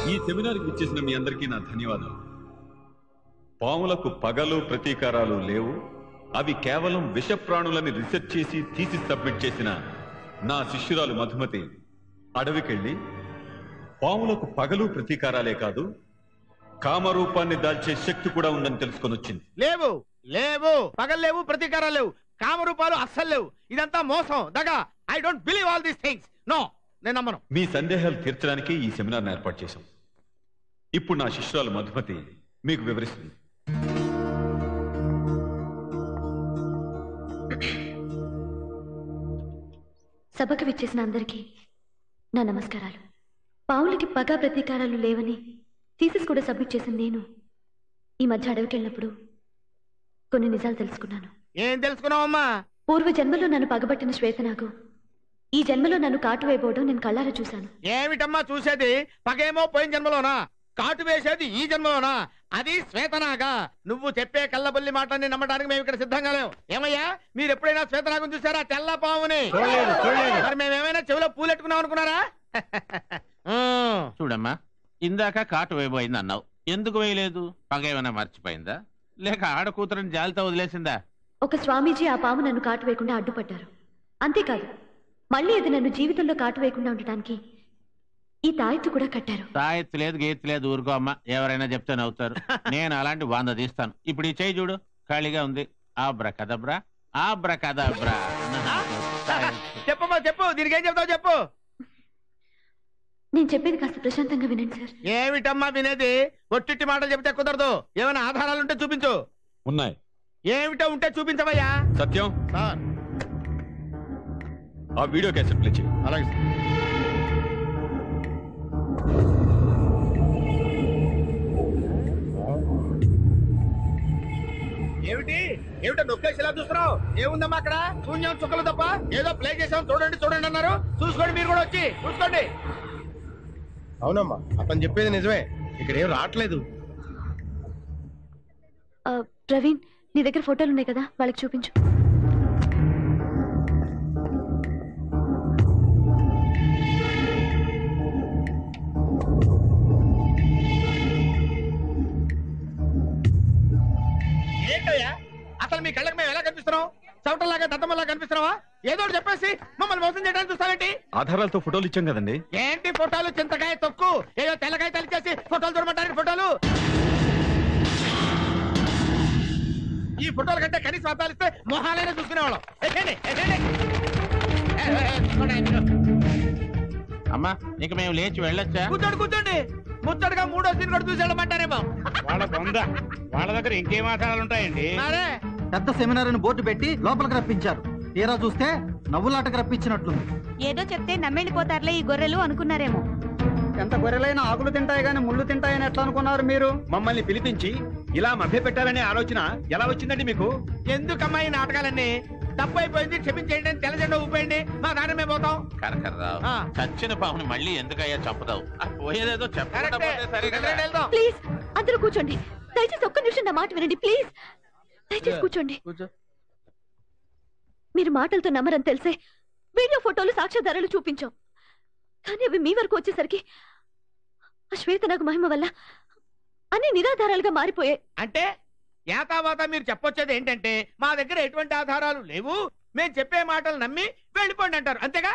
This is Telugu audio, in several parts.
ఈ సెమినార్కి ఇచ్చేసిన మీ అందరికీ నా ధన్యవాదాలు పాములకు పగలు ప్రతీకారాలు లేవు అవి కేవలం విషప్రాణులని రీసెర్చ్ చేసి తీసి సబ్మిట్ చేసిన నా శిష్యురాలు మధుమతి అడవికెళ్ళి పాములకు పగలు ప్రతీకారాలే కాదు కామరూపాన్ని దాల్చే శక్తి కూడా ఉందని తెలుసుకొని వచ్చింది లేవు లేవు పగలు లేవు ప్రతీకారాలు లేవు కామరూపాలు అస్సలు లేవు ఇదంతా మోసం దగా I don't believe all these things no నేను నమ్మను మీ సందేహాలు తీర్చడానికి ఈ సెమినార్ని ఏర్పాటు చేశాం ఇప్పుడు నా శిష్యురాలు మధుమతి మీకు వివరిస్తుంది సభకు విచ్చేసిన అందరికీ నా నమస్కారాలు పావులకి పగా ప్రతీకారాలు లేవని థీసిస్ కూడా సబ్మిట్ చేసిన నేను ఈ మధ్య అడవికి వెళ్ళినప్పుడు కొన్ని నిజాలు తెలుసుకున్నాను ఏం తెలుసుకున్నావమ్మా పూర్వ జన్మలో నన్ను పగబట్టిన శ్వేతనాగు ఈ జన్మలో నన్ను కాటు వేయబోవడం నేను కళ్ళారా చూశాను ఏమిటమ్మా చూసేది పగేమో పోయిన జన్మలోనా కాటు వేసేది ఈ జన్మలోనా అది శ్వేతనాగా నువ్వు చెప్పే కళ్ళబల్లి మాటని నమ్మడానికి మేము ఇక్కడ సిద్ధంగా లేవు ఏమయ్యా మీరు ఎప్పుడైనా శ్వేతనాగం చూసారా తెల్ల పాముని మరి మేము ఏమైనా చెవిలో పూలెట్టుకున్నాం అనుకున్నారా ఉమ్. చూడమ్మా ఇందాక కాటు వేయబోయింది అన్నావు ఎందుకు వేయలేదు పగ ఏమైనా మర్చిపోయిందా లేక ఆడ కూతురని జాలితో వదిలేసిందా ఒక స్వామీజీ ఆ పాము నన్ను కాటు వేయకుండా అడ్డుపడ్డారు అంతేకాదు మళ్ళీ అది నన్ను జీవితంలో కాటు వేయకుండా ఉండటానికి ఈ తాయెత్తు కూడా కట్టారు తాయెత్తు లేదు గీత్తు లేదు ఊరుకో అమ్మా ఎవరైనా చెప్తే నవ్వుతారు నేను అలాంటి వంద తీస్తాను ఇప్పుడు ఈ చేయి చూడు ఖాళీగా ఉంది ఆబ్రా కదబ్రా ఆబ్రా కదబ్రా చెప్పమ్మా చెప్పు దీనికి ఏం చెప్తావు చెప్పు నేను చెప్పేది కాస్త ప్రశాంతంగా వినండి సార్ ఏమిటమ్మా వినేది ఒట్టిట్టి మాటలు చెబితే కుదరదు ఏమైనా ఆధారాలు ఉంటే చూపించు ఉన్నాయి ఏమిటో ఉంటే చూపించవయ్యా సత్యం సార్ ఆ వీడియో క్యాసెట్ ప్లే చేయి అలాగే ఏమిటి ఏమిటో నొక్కేసి ఎలా చూస్తున్నావు ఏముందమ్మా అక్కడ శూన్యం చుక్కలు తప్ప ఏదో ప్లే చేసాం చూడండి చూడండి అన్నారు చూసుకోండి మీరు కూడా వచ్చి చూసుకోండి అవునమ్మా అతను చెప్పేది నిజమే ఇక్కడ ఏం రావట్లేదు ఆ, ప్రవీణ్ నీ దగ్గర ఫోటోలు ఉన్నాయి కదా వాళ్ళకి చూపించు ఏంటయ్యా అసలు మీ కళ్ళకి మేము ఎలా కనిపిస్తున్నాం చవటలాగా దత్తమల్లా కనిపిస్తున్నావా ఏదో ఒకటి చెప్పేసి మమ్మల్ని మోసం చేయడానికి చూస్తావేంటి ఆధారాలతో ఫోటోలు ఇచ్చాం కదండి ఏంటి ఫోటోలు చింతకాయ తొక్కు ఏదో తెల్లకాయ తలిచేసి ఫోటోలు చూడమంటారు ఫోటోలు ఈ ఫోటోల కంటే కనీసం అర్థాలు ఇస్తే మొహాలైనా చూసుకునేవాళ్ళం ఎక్కండి, ఎక్కండి. ఏ, ఏ, ఏ, చూడండి, మీరు. అమ్మా ఇక మేము లేచి వెళ్ళొచ్చా కూర్చోండి కూర్చోండి ముచ్చటగా మూడో సీన్ కూడా చూసి వెళ్ళమంటారేమో వాళ్ళ బొంద వాళ్ళ దగ్గర ఇంకేం ఆధారాలు ఉంటాయండి మరే పెద్ద సెమినార్ అని బోర్డు పెట్టి లోపలికి రప్పించారు తీరా చూస్తే నవ్వులాటకు రప్పించినట్లుంది ఏదో చెప్తే నమ్మెళ్ళిపోతారులే ఈ గొర్రెలు అనుకున్నారేమో ఎంత గొర్రెలైనా ఆకులు తింటాయి గాని ముళ్ళు తింటాయని ఎట్లా అనుకున్నారు మీరు మమ్మల్ని పిలిపించి ఇలా మభ్య పెట్టాలనే ఆలోచన ఎలా వచ్చిందండి మీకు ఎందుకమ్మా ఈ నాటకాలన్నీ తప్పు అయిపోయింది క్షమించేయండి అని తెల్లజెండా ఊపేయండి మా దాని మేము పోతాం కనకర్రావు ఆ. చచ్చిన పాముని మళ్ళీ ఎందుకయ్యా చంపుతావు ఆ పోయేదేదో చెప్పకుండా కరెక్టే. పోతే సరే కదా. రండి, వెళ్దాం. ప్లీజ్ అందరూ కూర్చోండి దయచేసి ఒక్క నిమిషం నా మాట వినండి ప్లీజ్ దయచేసి కూర్చోండి మీరు మాటలతో నమ్మరని తెలిసే వీడియో ఫోటోలు సాక్ష్యాధారాలు చూపించాం కానీ అవి మీ వరకు వచ్చేసరికి ఆ శ్వేత నాకు మహిమ వల్ల అన్ని నిరాధారాలుగా మారిపోయాయి అంటే యాతావాత మీరు చెప్పొచ్చేది ఏంటంటే మా దగ్గర ఎటువంటి ఆధారాలు లేవు మేము చెప్పే మాటలు నమ్మి వెళ్ళిపోండి అంటారు అంతేగా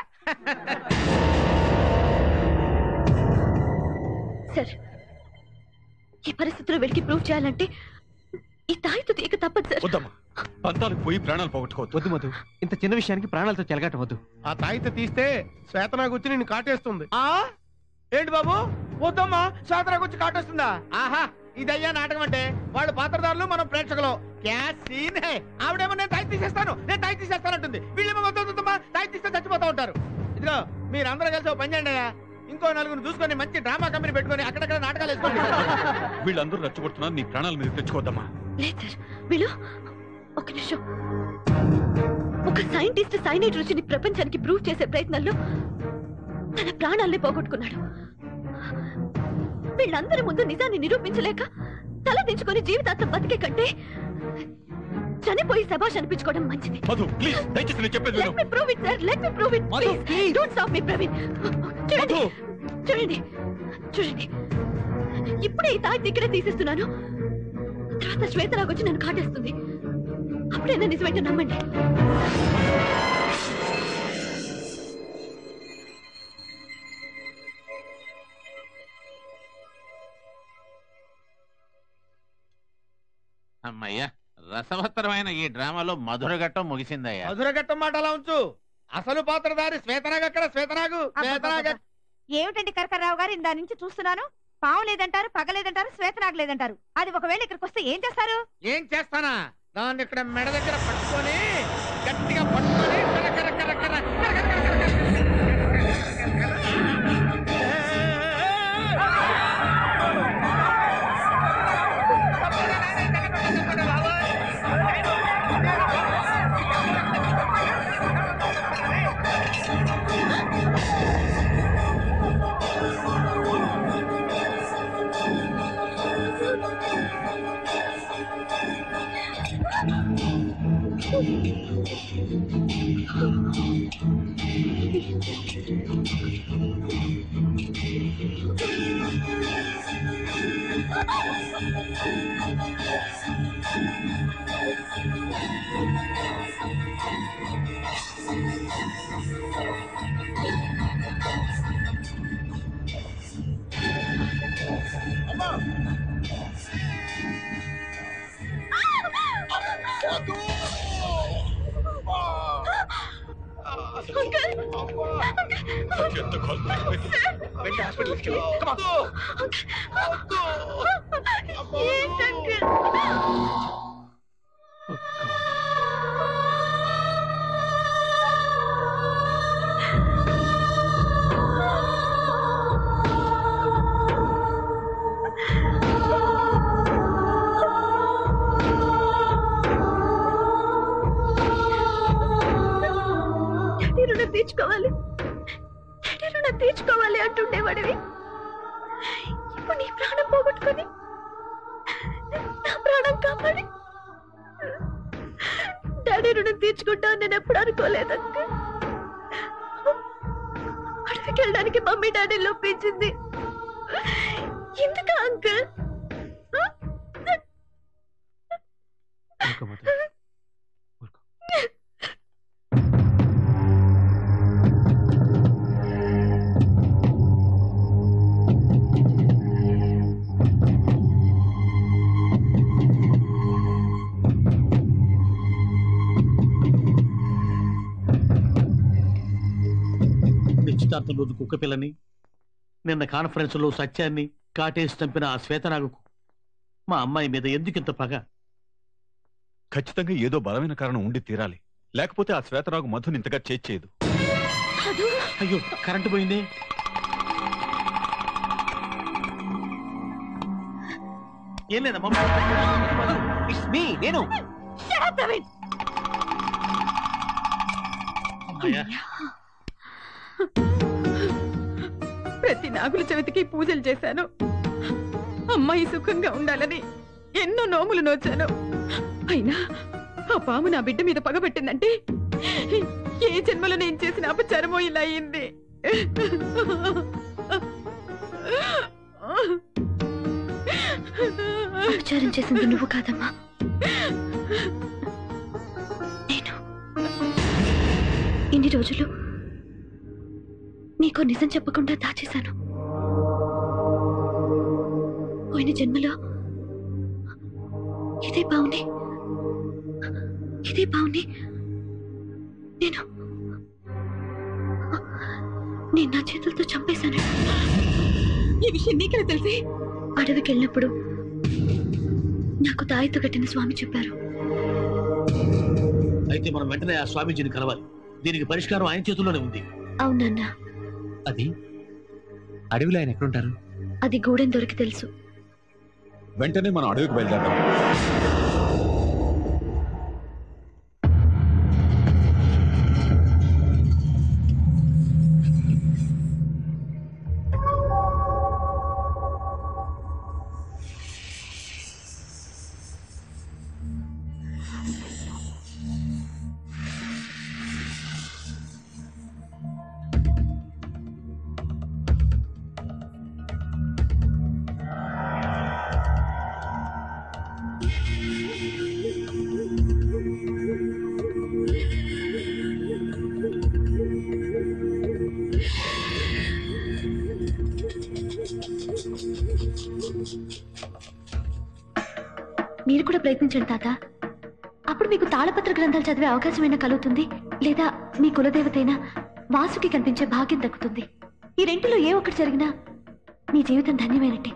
సార్ ఈ పరిస్థితిలో వీడికి ప్రూవ్ చేయాలంటే ఈ తాయితో తీయక తప్పదు సార్ వద్దమ్మా పంతాలకు పోయి ప్రాణాలు పోగొట్టుకోవద్దు వద్దు మధు ఇంత చిన్న విషయానికి ప్రాణాలతో చెలగటవద్దు ఆ తాయిత తీస్తే శ్వేతనాగు వచ్చి నేను కాటేస్తుంది ఆ ఏంటి బాబు వద్దమ్మా శాతరాకు వచ్చి కాటొస్తుందా ఆహా ఇదయ్యా నాటకం అంటే వాళ్ళు పాత్రదారులు మనం ప్రేక్షకులు క్యా సీన్ హై ఆవిడేమో నేను తాయి తీసేస్తాను నేను తాయి తీసేస్తానంటుంది వీళ్ళేమో వద్దు వద్దమ్మా తాయి తీస్తే చచ్చిపోతా ఉంటారు ఇదిగో మీరు అందరూ కలిసి ఓ పని చేయండి అయ్యా. ఇంకో నలుగురు చూసుకొని మంచి డ్రామా కంపెనీ పెట్టుకొని అక్కడక్కడ నాటకాలు వేసుకోండి వీళ్ళందరూ రెచ్చగొడుతున్నారు నీ ప్రాణాల మీద తెచ్చుకోవద్దమ్మా లేదు సార్ వీళ్ళు ఒక నిమిషం ఒక సైంటిస్ట్ సైనైట్ రుచిని ప్రపంచానికి ప్రూవ్ చేసే ప్రయత్నంలో తన ప్రాణాల్ని పోగొట్టుకున్నాడు వీళ్ళందరి ముందు నిజాన్ని నిరూపించలేక తల దించుకొని జీవితాంతం బతికే కంటే చనిపోయి శభాష్ అనిపించుకోవడం మంచిది మధు ప్లీజ్ దయచేసి నేను చెప్పేది విను let me prove it sir let me prove it Madhu, please don't stop me Praveen చూడండి మధు. చూడండి చూడండి ఇప్పుడే ఈ తాయి ఇక్కడే తీసేస్తున్నాను తర్వాత శ్వేతరాగు వచ్చి నన్ను కాటేస్తుంది అప్పుడైనా నిజమైతే నమ్మండి అమ్మయ్యా రసవత్తరమైన ఈ డ్రామాలో మధురఘట్టం ముగిసిందయ్యా మధురఘట్టం మాట అలా ఉంచు అసలు పాత్రధారి శ్వేతనాగ్ అక్కడ శ్వేతనాగు శ్వేతనాగ్ ఎక్కడ? ఏమిటండి కరకరావు గారు ఇందా నుంచి చూస్తున్నాను పావు లేదంటారు పగ లేదంటారు శ్వేతనాగ్ లేదంటారు అది ఒకవేళ ఇక్కడికి వస్తే ఏం చేస్తారు ఏం చేస్తానా దాన్ని ఇక్కడ మెడ దగ్గర పట్టుకొని గట్టిగా పట్టుకొని కర కర కర కర కర కర కర కర కర వెళ్ళి హాస్పిటల్ తీసుకెళ్ళి డాడీ రుణం తీర్చుకోవాలి డాడీ రుణం తీర్చుకోవాలి అంటుండేవాడివి ఇప్పుడు నీ ప్రాణం పోగొట్టుకొని నా ప్రాణం కాపాడి డాడీ రుణం తీర్చుకుంటా నేను ఎప్పుడు అనుకోలేదంటే అడవికి వెళ్ళడానికి మమ్మీ డాడీ లోపించింది ఎందుకు అంకుల్ ఊరుకో మధు. ఊరుకో. నిశ్చితార్థం రోజు కుక్క పిల్లని నిన్న కాన్ఫరెన్స్ లో సత్యాన్ని కాటేసి చంపిన ఆ శ్వేతనాగుకు మా అమ్మాయి మీద ఎందుకింత పగ ఖచ్చితంగా ఏదో బలమైన కారణం ఉండి తీరాలి లేకపోతే ఆ శ్వేతరాగు మధుని ఇంతగా చేర్చేయదు అయ్యో కరెంటు పోయింది ఏం లేదమ్మా ఇట్స్ మీ నేను అమ్మయ్యా. ప్రతి నాగుల చవితికి పూజలు చేశాను అమ్మాయి సుఖంగా ఉండాలని ఎన్నో నోములు నోచాను అయినా ఆ పాము నా బిడ్డ మీద పగబట్టిందంటే ఏ జన్మలో నేను చేసిన అపచారమో ఇలా అయింది అపచారం చేసింది నువ్వు కాదమ్మా నేను ఇన్ని రోజులు నీకో నిజం చెప్పకుండా దాచేశాను పోయిన జన్మలో ఇదే బావుని ఇదే బావుని నేను నేను నా చేతులతో చంపేశాను ఈ విషయం నీకెలా తెలిసి అడవికి వెళ్ళినప్పుడు నాకు తాయితో కట్టిన స్వామి చెప్పారు అయితే మనం వెంటనే ఆ స్వామీజీని కలవాలి దీనికి పరిష్కారం ఆయన చేతుల్లోనే ఉంది అవునన్నా అది అడవిలో ఆయన ఎక్కడుంటారు అది గూడెం దొరికి తెలుసు వెంటనే మనం అడవికి బయలుదేరదాం మీరు కూడా ప్రయత్నించండి తాత అప్పుడు మీకు తాళపత్ర గ్రంథాలు చదివే అవకాశమైనా కలుగుతుంది లేదా మీ కులదేవతైన వాసుకి కనిపించే భాగ్యం దక్కుతుంది ఈ రెంటిలో ఏ ఒక్కటి జరిగినా మీ జీవితం ధన్యమైనట్టే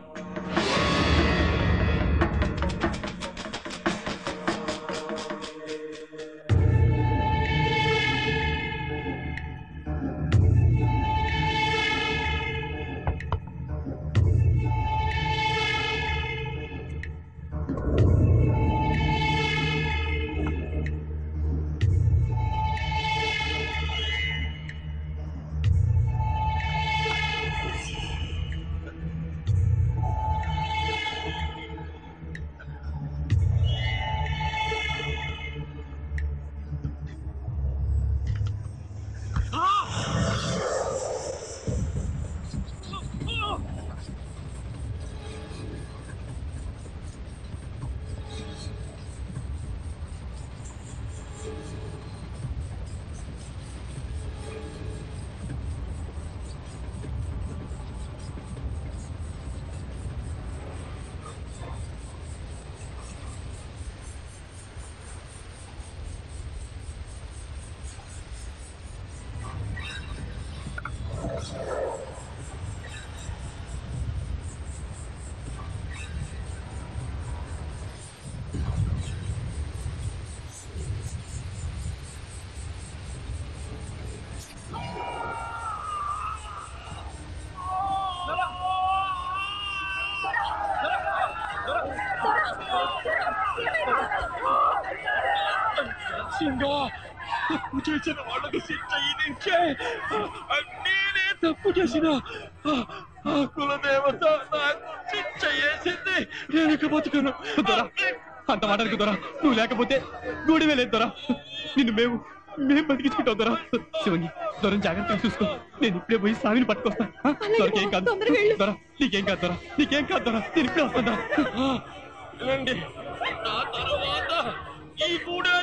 తప్పు చేసిన వాళ్ళకు శిక్ష ఇదించే నేనే తప్పు చేసిన ఆ- ఆ కులదేవత నాకు శిక్ష వేసింది నేను ఇక బతుకను దొరా అంత మాటలకు దొరా నువ్వు లేకపోతే గూడి వెళ్ళేది దొరా నిన్ను మేము మేము బతికించుకుంటాం దొరా శివంగి దొరం జాగ్రత్తగా చూసుకో నేను ఇప్పుడే పోయి స్వామిని పట్టుకొస్తా ఆ? దొరకేం కాదు దొరా నీకేం కాదు దొరా నీకేం కాదు దొరా నేను ఇప్పుడే వస్తాను దొరా వినండి నా తర్వాత ఈ గూడే